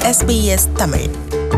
SBS Tamil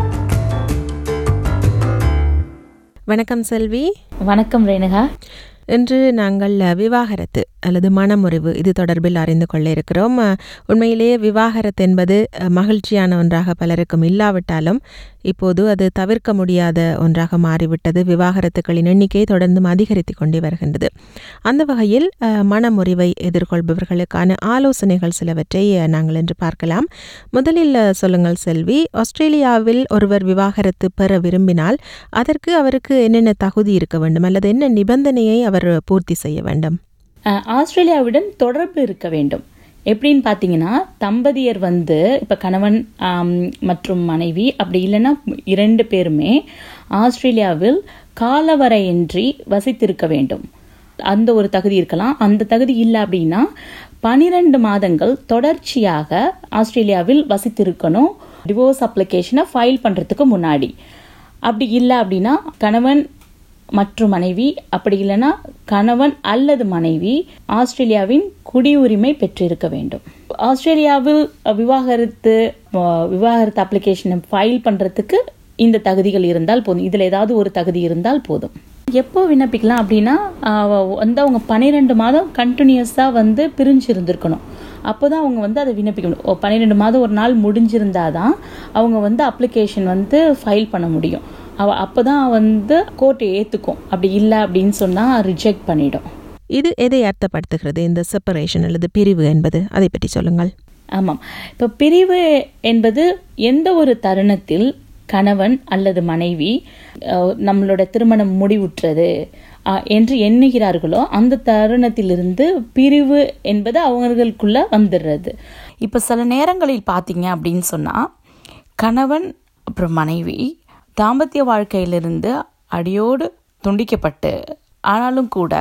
வணக்கம் செல்வி வணக்கம் ரேணுகா இன்று நாங்கள் விவாகரத்து அல்லது மனமுறிவு இது தொடர்பில் அறிந்து கொள்ள இருக்கிறோம் அஹ், உண்மையிலேயே விவாகரத்து என்பது அஹ், மகிழ்ச்சியான ஒன்றாக பலருக்கும் இல்லாவிட்டாலும் இப்போது அது தவிர்க்க முடியாத ஒன்றாக மாறிவிட்டது விவாகரத்துகளின் எண்ணிக்கை தொடர்ந்தும் அதிகரித்து கொண்டே வருகின்றது அந்த வகையில் அஹ், மனமுறிவை எதிர்கொள்பவர்களுக்கான ஆலோசனைகள் சிலவற்றை அஹ், நாங்கள் இன்று பார்க்கலாம் முதலில் அஹ், சொல்லுங்கள் செல்வி ஆஸ்திரேலியாவில் ஒருவர் விவாகரத்து பெற விரும்பினால் அதற்கு அவருக்கு என்னென்ன தகுதி இருக்க வேண்டும் அல்லது என்ன நிபந்தனையை அவர் பூர்த்தி செய்ய வேண்டும் அஹ், ஆஸ்திரேலியாவுடன் தொடர்பு இருக்க வேண்டும் எப்படின்னு பார்த்தீங்கன்னா தம்பதியர் வந்து இப்போ கணவன் ஆம், மற்றும் மனைவி அப்படி இல்லைன்னா இரண்டு பேருமே ஆஸ்திரேலியாவில் காலவரையின்றி வசித்திருக்க வேண்டும் அந்த ஒரு தகுதி இருக்கலாம் அந்த தகுதி இல்லை அப்படின்னா பனிரெண்டு மாதங்கள் தொடர்ச்சியாக ஆஸ்திரேலியாவில் வசித்திருக்கணும் டிவோர்ஸ் அப்ளிகேஷனை ஃபைல் பண்ணுறதுக்கு முன்னாடி அப்படி இல்லை அப்படின்னா கணவன் மற்றும் மனைவி அப்படி இல்லைன்னா கணவன் அல்லது மனைவி ஆஸ்திரேலியாவின் குடியுரிமை பெற்றிருக்க வேண்டும் ஆஸ்திரேலியாவில் விவாகரத்து அஹ், விவாகரத்து அப்ளிகேஷனை ஃபைல் பண்றதுக்கு இந்த தகுதிகள் இருந்தால் போதும் இதுல ஏதாவது ஒரு தகுதி இருந்தால் போதும் எப்போ விண்ணப்பிக்கலாம் அப்படின்னா ஆஹ், வந்து அவங்க பன்னிரெண்டு மாதம் கண்டினியூஸாக வந்து பிரிஞ்சு இருந்திருக்கணும் அப்போதான் அவங்க வந்து அதை விண்ணப்பிக்க முடியும் ஓ, பன்னிரெண்டு மாதம் ஒரு நாள் முடிஞ்சிருந்தாதான் அவங்க வந்து அப்ளிகேஷன் வந்து ஃபைல் பண்ண முடியும் அவ அப்போதான் வந்து கோர்ட் ஏற்றுக்கும் அப்படி இல்லை அப்படின்னு சொன்னால் ரிஜெக்ட் பண்ணிடும் இது எதை அர்த்தப்படுத்துகிறது இந்த செப்பரேஷன் அல்லது பிரிவு என்பது அதை பற்றி சொல்லுங்கள் ஆமாம் இப்போ பிரிவு என்பது எந்த ஒரு தருணத்தில் கணவன் அல்லது மனைவி அஹ், நம்மளோட திருமணம் முடிவுற்றது அஹ், என்று எண்ணுகிறார்களோ அந்த தருணத்திலிருந்து பிரிவு என்பது அவங்களுக்குள்ள வந்துடுறது இப்போ சில நேரங்களில் பார்த்தீங்க அப்படின்னு சொன்னால் கணவன் அப்புறம் மனைவி தாம்பத்திய வாழ்க்கையிலிருந்து அடியோடு துண்டிக்கப்பட்டு ஆனாலும் கூட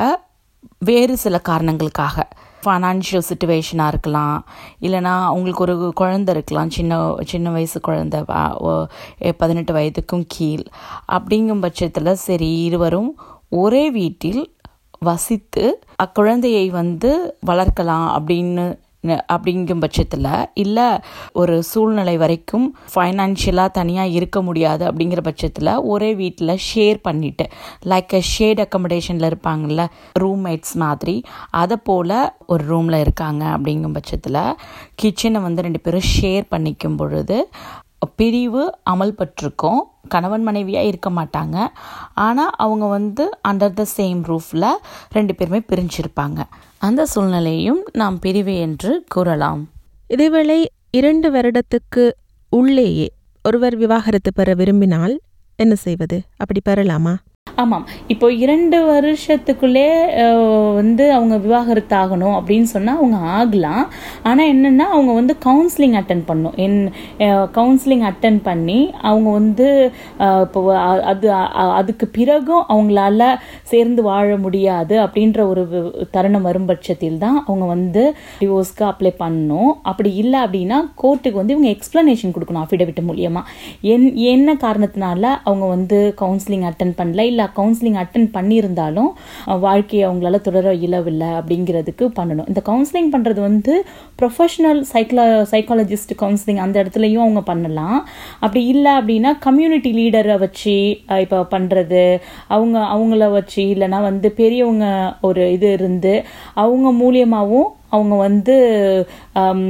வேறு சில காரணங்களுக்காக ஃபைனான்ஷியல் சுச்சுவேஷனாக இருக்கலாம் இல்லைனா அவங்களுக்கு ஒரு குழந்தை இருக்கலாம் சின்ன சின்ன வயசு குழந்தை வ- ஒ- எ- பதினெட்டு வயதுக்கும் கீழ் அப்படிங்கும் பட்சத்தில் சரி இருவரும் ஒரே வீட்டில் வசித்து அக்குழந்தையை வந்து வளர்க்கலாம் அப்படின்னு ந- அப்படிங்கும் பட்சத்தில் இல்லை ஒரு சூழ்நிலை வரைக்கும் ஃபைனான்ஷியலாக தனியாக இருக்க முடியாது அப்படிங்கிற பட்சத்தில் ஒரே வீட்டில் ஷேர் பண்ணிட்டு லைக் அ ஷேட் அக்கமடேஷனில் இருப்பாங்கல்ல ரூம்மேட்ஸ் மாதிரி அதை போல் ஒரு ரூமில் இருக்காங்க அப்படிங்கும் பட்சத்தில் கிச்சனை வந்து ரெண்டு பேரும் ஷேர் பண்ணிக்கும் பொழுது பிரிவு அமல்பட்டிருக்கும் கணவன் மனைவியாக இருக்க மாட்டாங்க ஆனால் அவங்க வந்து அண்டர் த சேம் ரூஃபில் ரெண்டு பேருமே பிரிஞ்சிருப்பாங்க அந்த சூழ்நிலையும் நாம் பிரிவு என்று கூறலாம் இதேவேளை இரண்டு வருடத்துக்கு உள்ளேயே ஒருவர் விவாகரத்து பெற விரும்பினால் என்ன செய்வது அப்படி பெறலாமா ஆமாம் இப்போ இரண்டு வருஷத்துக்குள்ளே அஹ், வந்து அவங்க விவாகரத்து ஆகணும் அப்படின்னு சொன்னால் அவங்க ஆகலாம் ஆனால் என்னென்னா அவங்க வந்து கவுன்சிலிங் அட்டன் பண்ணும் என் கவுன்சிலிங் அட்டன் பண்ணி அவங்க வந்து அஹ், இப்போ அ- அது அ- அதுக்கு பிறகும் அவங்களால சேர்ந்து வாழ முடியாது அப்படின்ற ஒரு வி- தருணம் வரும் பட்சத்தில் தான் அவங்க வந்து டிவோர்ஸ்க்கு அப்ளை பண்ணணும் அப்படி இல்லை அப்படின்னா கோர்ட்டுக்கு வந்து இவங்க எக்ஸ்பிளனேஷன் கொடுக்கணும் அஃபிடவிட் மூலியமா என் என்ன காரணத்தினால அவங்க வந்து கவுன்சிலிங் அட்டன் பண்ணல இல்லை கவுன்சிலிங் அட்டன் பண்ணியிருந்தாலும் அஹ், வாழ்க்கையை அவங்களால தொடர இயலவில்லை அப்படிங்கிறதுக்கு பண்ணணும் இந்த கவுன்சிலிங் பண்ணுறது வந்து ப்ரொஃபஷனல் சைக்கலா சைக்காலஜிஸ்ட் கவுன்சிலிங் அந்த இடத்துலையும் அவங்க பண்ணலாம் அப்படி இல்லை அப்படின்னா கம்யூனிட்டி லீடரை வச்சு அஹ், இப்போ பண்ணுறது அவங்க அவங்கள வச்சு இல்லைன்னா வந்து பெரியவங்க ஒரு இது இருந்து அவங்க மூலியமாகவும் அவங்க வந்து ஆம்,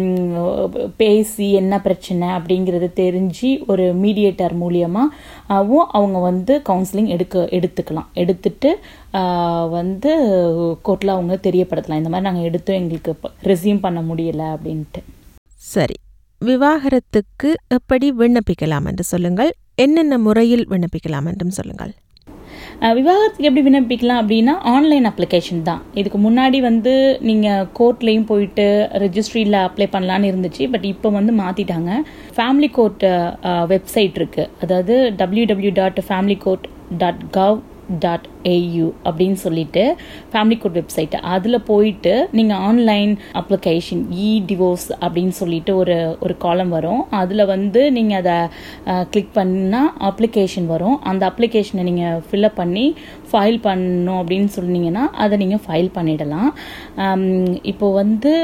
பேசி என்ன பிரச்சனை அப்படிங்கிறது தெரிஞ்சு ஒரு மீடியேட்டர் மூலியமாகவும் அவங்க வந்து கவுன்சிலிங் எடுக்க எடுத்துக்கலாம் எடுத்துட்டு ஆ, வந்து கோர்ட்டில் அவங்க தெரியப்படுத்தலாம் இந்த மாதிரி நாங்கள் எடுத்தோம் எங்களுக்கு ரெசியூம் பண்ண முடியல அப்படின்ட்டு சரி விவாகரத்துக்கு எப்படி விண்ணப்பிக்கலாம் என்று சொல்லுங்கள் என்னென்ன முறையில் விண்ணப்பிக்கலாம் என்றும் சொல்லுங்கள் அஹ் விவாகரத்துக்கு எப்படி விண்ணப்பிக்கலாம் அப்படின்னா ஆன்லைன் அப்ளிகேஷன் தான் இதுக்கு முன்னாடி வந்து நீங்கள் கோர்ட்லேயும் போயிட்டு ரெஜிஸ்ட்ரியில் அப்ளை பண்ணலான்னு இருந்துச்சு பட் இப்போ வந்து மாற்றிட்டாங்க ஃபேமிலி கோர்ட் வெப்சைட் இருக்குது அதாவது W W dot family court dot gov dot AU அப்படின்னு சொல்லிட்டு ஃபேமிலி கோர்ட் வெப்சைட் அதில் போயிட்டு நீங்கள் ஆன்லைன் அப்ளிகேஷன் இ டிவோர்ஸ் அப்படின்னு சொல்லிட்டு ஒரு ஒரு காலம் வரும் அதில் வந்து நீங்கள் அதை கிளிக் பண்ணால் அப்ளிகேஷன் வரும் அந்த அப்ளிகேஷனை நீங்கள் ஃபில்அப் பண்ணி ஃபைல் பண்ணணும் அப்படின்னு சொன்னீங்கன்னா அதை நீங்கள் ஃபைல் பண்ணிடலாம் ஆம், இப்போ வந்து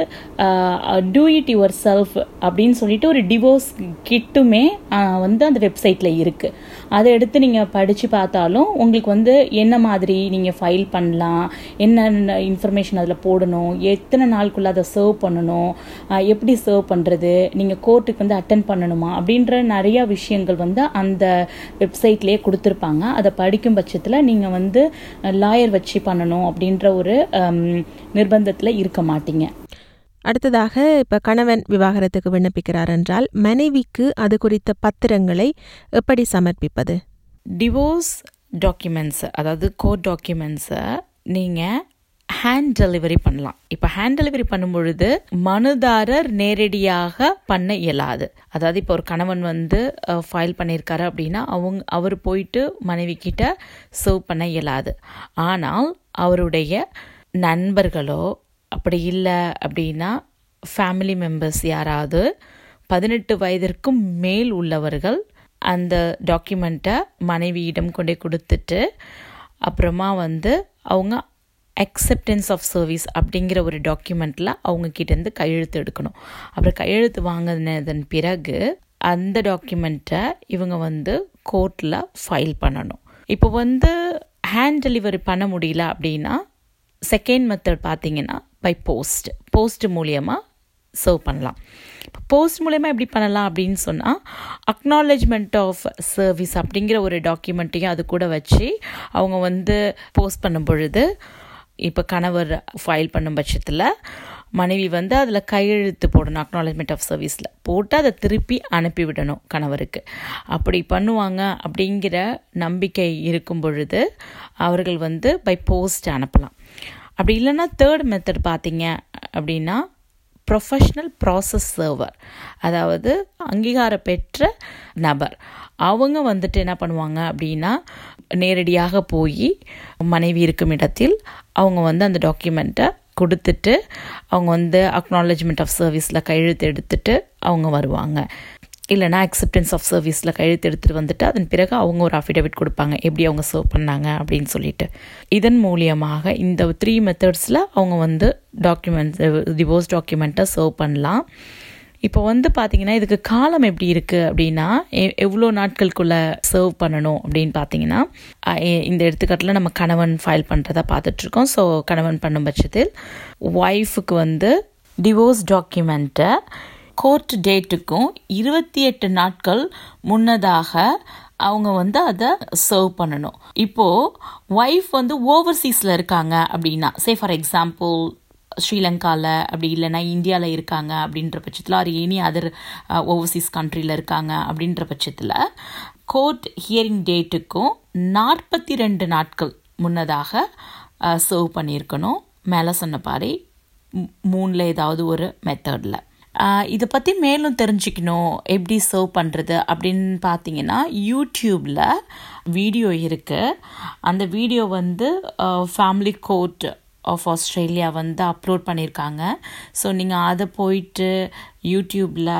டூ இட் யுவர் செல்ஃப் அப்படின்னு சொல்லிட்டு ஒரு டிவோர்ஸ் கிட்டுமே ஆஹ், வந்து அந்த வெப்சைட்டில் இருக்குது அதை எடுத்து நீங்கள் படித்து பார்த்தாலும் உங்களுக்கு வந்து என்ன மாதிரி நீங்கள் ஃபைல் பண்ணலாம் என்னென்ன இன்ஃபர்மேஷன் அதில் போடணும் எத்தனை நாளுக்குள்ள அதை சர்வ் பண்ணணும் ஆஹ், எப்படி சர்வ் பண்ணுறது நீங்கள் கோர்ட்டுக்கு வந்து அட்டன் பண்ணணுமா அப்படின்ற நிறைய விஷயங்கள் வந்து அந்த வெப்சைட்லேயே கொடுத்துருப்பாங்க அதை படிக்கும் பட்சத்தில் நீங்கள் வந்து லாயர் வச்சு பண்ணணும் அப்படின்ற ஒரு நிர்பந்தத்தில் இருக்க மாட்டீங்க அடுத்ததாக இப்ப கணவன் விவாகரத்துக்கு விண்ணப்பிக்கிறார் என்றால் மனைவிக்கு அது குறித்த பத்திரங்களை எப்படி சமர்ப்பிப்பது டிவோர்ஸ் டாக்குமெண்ட்ஸ் அதாவது கோர்ட் டாக்குமெண்ட்ஸை நீங்கள் ஹேண்ட் டெலிவரி பண்ணலாம் இப்போ ஹேண்ட் டெலிவரி பண்ணும் பொழுது மனுதாரர் நேரடியாக பண்ண இயலாது அதாவது இப்போ ஒரு கணவன் வந்து ஃபைல் பண்ணியிருக்காரு அப்படின்னா அவங்க அவர் போயிட்டு மனைவி கிட்ட சர்வ் பண்ண இயலாது ஆனால் அவருடைய நண்பர்களோ அப்படி இல்லை அப்படின்னா ஃபேமிலி மெம்பர்ஸ் யாராவது பதினெட்டு வயதிற்கும் மேல் உள்ளவர்கள் அந்த டாக்குமெண்ட்டை மனைவியிடம் கொண்டே கொடுத்துட்டு அப்புறமா வந்து அவங்க அக்செப்டன்ஸ் ஆஃப் சர்வீஸ் அப்படிங்கிற ஒரு டாக்குமெண்ட்டில் அவங்க கிட்டேருந்து கையெழுத்து எடுக்கணும் அப்புறம் கையெழுத்து வாங்கினதன் பிறகு அந்த டாக்குமெண்ட்டை இவங்க வந்து கோர்ட்டில் ஃபைல் பண்ணணும் இப்போ வந்து ஹேண்ட் டெலிவரி பண்ண முடியல அப்படின்னா செகண்ட் மெத்தட் பார்த்தீங்கன்னா பை போஸ்ட் போஸ்ட் மூலியமாக சர்வ் பண்ணலாம் இப்போ போஸ்ட் மூலயமா எப்படி பண்ணலாம் அப்படின்னு சொன்னால் அக்னாலேஜ்மெண்ட் ஆஃப் சர்வீஸ் அப்படிங்கிற ஒரு டாக்குமெண்ட்டையும் அது கூட வச்சு அவங்க வந்து போஸ்ட் பண்ணும் பொழுது இப்போ கணவர் ஃபைல் பண்ணும் பட்சத்தில் மனைவி வந்து அதில் கையெழுத்து போடணும் அக்னாலேஜ்மெண்ட் ஆஃப் சர்வீஸில் போட்டு அதை திருப்பி அனுப்பிவிடணும் கணவருக்கு அப்படி பண்ணுவாங்க அப்படிங்கிற நம்பிக்கை இருக்கும் பொழுது அவர்கள் வந்து பை போஸ்ட் அனுப்பலாம் அப்படி இல்லைன்னா தேர்ட் மெத்தட் பார்த்தீங்க அப்படின்னா ப்ரொஃபஷ்னல் ப்ராசஸ் சர்வர் அதாவது அங்கீகாரம் பெற்ற நபர் அவங்க வந்துட்டு என்ன பண்ணுவாங்க அப்படின்னா நேரடியாக போய் மனைவி இருக்கும் இடத்தில் அவங்க வந்து அந்த டாக்குமெண்ட்டை கொடுத்துட்டு அவங்க வந்து அக்னாலேஜ்மெண்ட் ஆஃப் சர்வீஸில் கையெழுத்து எடுத்துட்டு அவங்க வருவாங்க இல்லைனா அக்செப்டன்ஸ் ஆஃப் சர்வீஸில் கையெழுத்து எடுத்துகிட்டு வந்துட்டு அதன் பிறகு அவங்க ஒரு அஃபிடவிட் கொடுப்பாங்க எப்படி அவங்க சர்வ் பண்ணாங்க அப்படின்னு சொல்லிட்டு இதன் மூலியமாக இந்த த்ரீ மெத்தட்ஸில் அவங்க வந்து டாக்குமெண்ட் டிவோர்ஸ் டாக்குமெண்ட்டை சர்வ் பண்ணலாம் இப்போ வந்து பார்த்தீங்கன்னா இதுக்கு காலம் எப்படி இருக்குது அப்படின்னா எ- எவ்வளோ நாட்களுக்குள்ளே சர்வ் பண்ணணும் அப்படின்னு பார்த்தீங்கன்னா அஹ், எ- இந்த எடுத்துக்காட்டில் நம்ம கணவன் ஃபைல் பண்ணுறதா பார்த்துட்ருக்கோம் ஸோ கணவன் பண்ணும் பட்சத்தில் ஒய்ஃபுக்கு வந்து டிவோர்ஸ் டாக்குமெண்ட்டை கோர்ட் டேட்டுக்கும் இருபத்தி எட்டு நாட்கள் முன்னதாக அவங்க வந்து அதை சர்வ் பண்ணணும் இப்போது ஒய்ஃப் வந்து ஓவர்சீஸில் இருக்காங்க அப்படின்னா சே ஃபார் எக்ஸாம்பிள் ஸ்ரீலங்காவில் அப்படி இல்லைன்னா இந்தியாவில் இருக்காங்க அப்படின்ற பட்சத்தில் ஆர் எனி அதர் ஓவர்சீஸ் கண்ட்ரியில் இருக்காங்க அப்படின்ற பட்சத்தில் கோர்ட் ஹியரிங் டேட்டுக்கும் நாற்பத்தி ரெண்டு நாட்கள் முன்னதாக சர்வ் பண்ணியிருக்கணும் மேலே சொன்ன பாரி மூ- மூணுல ஏதாவது ஒரு மெத்தடில் இதை பற்றி மேலும் தெரிஞ்சுக்கணும் எப்படி சர்வ் பண்ணுறது அப்படின்னு பார்த்தீங்கன்னா யூடியூப்பில் வீடியோ இருக்குது அந்த வீடியோ வந்து ஃபேமிலி கோர்ட் ஆஃப் ஆஸ்திரேலியா வந்து அப்லோட் பண்ணியிருக்காங்க ஸோ நீங்கள் அதை போயிட்டு யூடியூப்பில்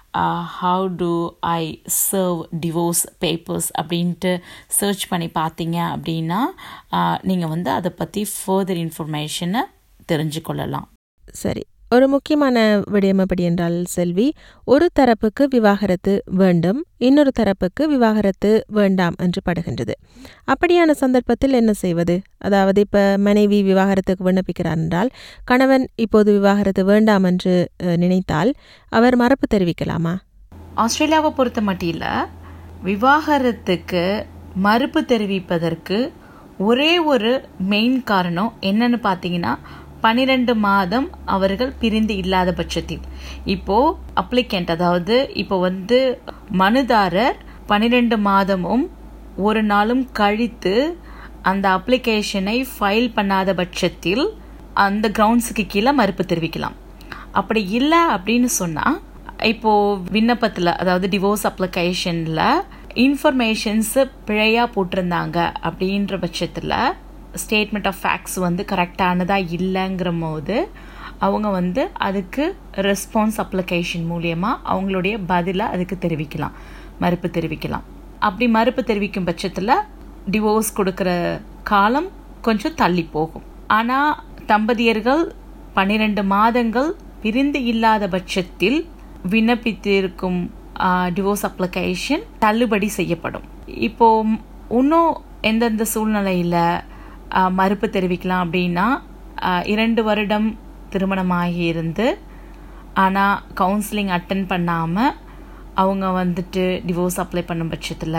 how to I serve divorce papers அப்படின்ட்டு சர்ச் பண்ணி பார்த்தீங்க அப்படின்னா நீங்கள் வந்து அதை பற்றி ஃபர்தர் இன்ஃபர்மேஷனை தெரிஞ்சுக்கொள்ளலாம் சரி ஒரு முக்கியமான விடயம் எப்படி என்றால் செல்வி ஒரு தரப்புக்கு விவாகரத்து வேண்டும் இன்னொரு தரப்புக்கு விவாகரத்து வேண்டாம் என்று படுகின்றது அப்படியான சந்தர்ப்பத்தில் என்ன செய்வது அதாவது இப்ப மனைவி விவாகரத்துக்கு விண்ணப்பிக்கிறார் என்றால் கணவன் இப்போது விவாகரத்து வேண்டாம் என்று அஹ், நினைத்தால் அவர் மறுப்பு தெரிவிக்கலாமா ஆஸ்திரேலியாவை பொறுத்த மட்டியில் விவாகரத்துக்கு மறுப்பு தெரிவிப்பதற்கு ஒரே ஒரு மெயின் காரணம் என்னன்னு பார்த்தீங்கன்னா பன்னிரெண்டு மாதம் அவர்கள் பிரிந்து இல்லாத பட்சத்தில் இப்போ அப்ளிகண்ட் அதாவது இப்போ வந்து மனுதாரர் பன்னிரெண்டு மாதமும் ஒரு நாளும் கழித்து அந்த அப்ளிகேஷனை ஃபைல் பண்ணாத பட்சத்தில் அந்த கிரவுண்ட்ஸுக்கு கீழே மறுப்பு தெரிவிக்கலாம் அப்படி இல்லை அப்படின்னு சொன்னா இப்போ விண்ணப்பத்தில் அதாவது டிவோர்ஸ் அப்ளிகேஷனில் இன்ஃபர்மேஷன்ஸ் பிழையாக போட்டிருந்தாங்க அப்படின்ற பட்சத்தில் ஸ்டேட்மெண்ட் ஆஃப் ஃபேக்ட்ஸ் வந்து கரெக்டானதாக இல்லைங்கிற போது அவங்க வந்து அதுக்கு ரெஸ்பான்ஸ் அப்ளிகேஷன் மூலியமாக அவங்களுடைய பதிலை அதுக்கு தெரிவிக்கலாம் மறுப்பு தெரிவிக்கலாம் அப்படி மறுப்பு தெரிவிக்கும் பட்சத்தில் டிவோர்ஸ் கொடுக்குற காலம் கொஞ்சம் தள்ளி போகும் ஆனால் தம்பதியர்கள் பன்னிரெண்டு மாதங்கள் பிரிந்து இல்லாத பட்சத்தில் விண்ணப்பித்திருக்கும் டிவோர்ஸ் அப்ளிகேஷன் தள்ளுபடி செய்யப்படும் இப்போ இன்னும் எந்தெந்த சூழ்நிலையில் மறுப்பு தெரிவிக்கலாம் அப்படின்னா இரண்டு வருடம் திருமணமாகி இருந்து ஆனால் கவுன்சிலிங் அட்டன் பண்ணாமல் அவங்க வந்துட்டு டிவோர்ஸ் அப்ளை பண்ணும் பட்சத்தில்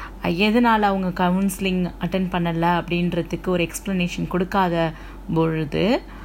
எதனால் அவங்க கவுன்சிலிங் அட்டன் பண்ணலை அப்படின்றதுக்கு ஒரு எக்ஸ்ப்ளனேஷன் கொடுக்காத பொழுது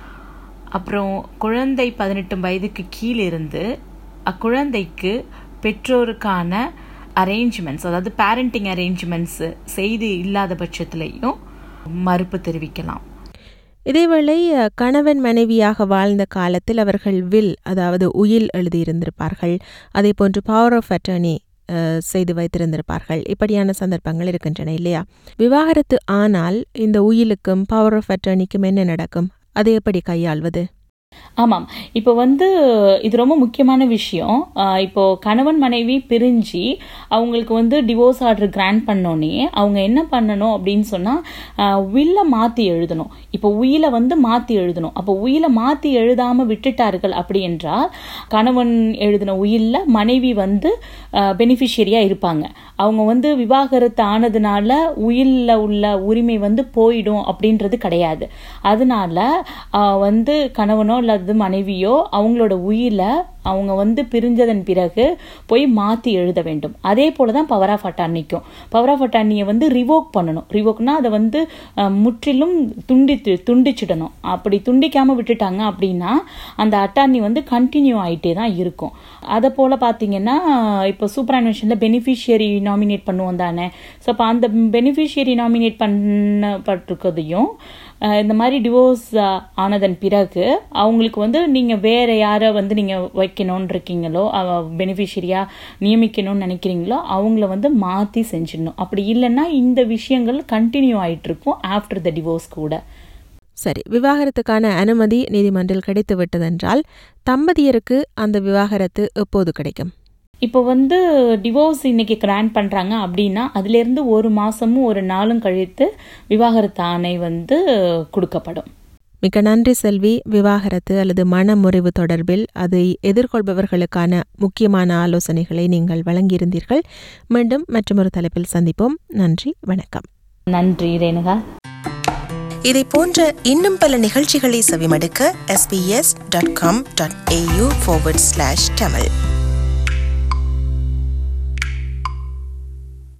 அப்புறம் குழந்தை பதினெட்டு வயதுக்கு கீழே இருந்து அக்குழந்தைக்கு பெற்றோருக்கான அரேஞ்ச்மெண்ட்ஸ் அதாவது பேரண்டிங் அரேஞ்ச்மெண்ட்ஸ் செய்து இல்லாத பட்சத்திலையும் மறுப்பு தெரிவிக்கலாம் இதேவேளை கணவன் மனைவியாக வாழ்ந்த காலத்தில் அவர்கள் வில் அதாவது உயில் எழுதியிருந்திருப்பார்கள் அதே போன்று பவர் ஆஃப் அட்டர்னி செய்து வைத்திருந்திருப்பார்கள் இப்படியான சந்தர்ப்பங்கள் இருக்கின்றன இல்லையா விவாகரத்து ஆனால் இந்த உயிலுக்கும் பவர் ஆஃப் அட்டர்னிக்கும் என்ன நடக்கும் அதை எப்படி கையாள்வது ஆமாம் இப்போ வந்து இது ரொம்ப முக்கியமான விஷயம் இப்போ கணவன் மனைவி பிரிஞ்சு அவங்களுக்கு வந்து டிவோர்ஸ் ஆர்டர் கிராண்ட் பண்ணோன்னே அவங்க என்ன பண்ணணும் அப்படின்னு சொன்னால் வில்ல மாற்றி எழுதணும் இப்போ உயிலை வந்து மாற்றி எழுதணும் அப்போ உயிலை மாற்றி எழுதாமல் விட்டுட்டார்கள் அப்படி என்றால் கணவன் எழுதின உயிலில் மனைவி வந்து பெனிஃபிஷியரியாக இருப்பாங்க அவங்க வந்து விவாகரத்து ஆனதுனால உயிலில் உள்ள உரிமை வந்து போயிடும் அப்படின்றது கிடையாது அதனால வந்து கணவனோ அல்லது மனைவியோ அவங்களோட உயிரை அவங்க வந்து பிரிஞ்சதன் பிறகு போய் மாற்றி எழுத வேண்டும் அதே போல தான் பவர் ஆஃப் அட்டானிக்கும் பவர் ஆஃப் அட்டானியை வந்து ரிவோக் பண்ணணும் ரிவோக்னா அதை வந்து முற்றிலும் துண்டித்து துண்டிச்சிடணும் அப்படி துண்டிக்காமல் விட்டுட்டாங்க அப்படின்னா அந்த அட்டானி வந்து கண்டினியூ ஆகிட்டே தான் இருக்கும் அதை போல் பார்த்தீங்கன்னா இப்போ சூப்பர் அனிமேஷனில் பெனிஃபிஷியரி நாமினேட் பண்ணுவோம் தானே ஸோ அப்போ அந்த பெனிஃபிஷியரி நாமினேட் பண்ணப்பட்டிருக்கிறதையும் இந்த மாதிரி டிவோர்ஸ் ஆனதன் பிறகு அவங்களுக்கு வந்து நீங்கள் வேறு யாரை வந்து நீங்கள் வைக்கணும்னு இருக்கீங்களோ பெனிஃபிஷரியாக நியமிக்கணும்னு நினைக்கிறீங்களோ அவங்கள வந்து மாற்றி செஞ்சிடணும் அப்படி இல்லைன்னா இந்த விஷயங்கள் கண்டினியூ ஆகிட்டு இருக்கும் ஆஃப்டர் த டிவோர்ஸ் கூட சரி விவாகரத்துக்கான அனுமதி நீதிமன்றில் கிடைத்து விட்டதென்றால் தம்பதியருக்கு அந்த விவாகரத்து எப்போது கிடைக்கும் இப்போ வந்து டிவோர்ஸ் இன்னைக்கு கிராண்ட் பண்ணுறாங்க அப்படின்னா அதுலேருந்து ஒரு மாதமும் ஒரு நாளும் கழித்து விவாகரத்து ஆணை வந்து கொடுக்கப்படும் மிக்க நன்றி செல்வி விவாகரத்து அல்லது மனமுறிவு தொடர்பில் அதை எதிர்கொள்பவர்களுக்கான முக்கியமான ஆலோசனைகளை நீங்கள் வழங்கியிருந்தீர்கள் மீண்டும் மற்றொரு தலைப்பில் சந்திப்போம் நன்றி வணக்கம் நன்றி ரேணுகா இதை போன்ற இன்னும் பல நிகழ்ச்சிகளை செவிமடுக்க sbs.com.au forward slash tamil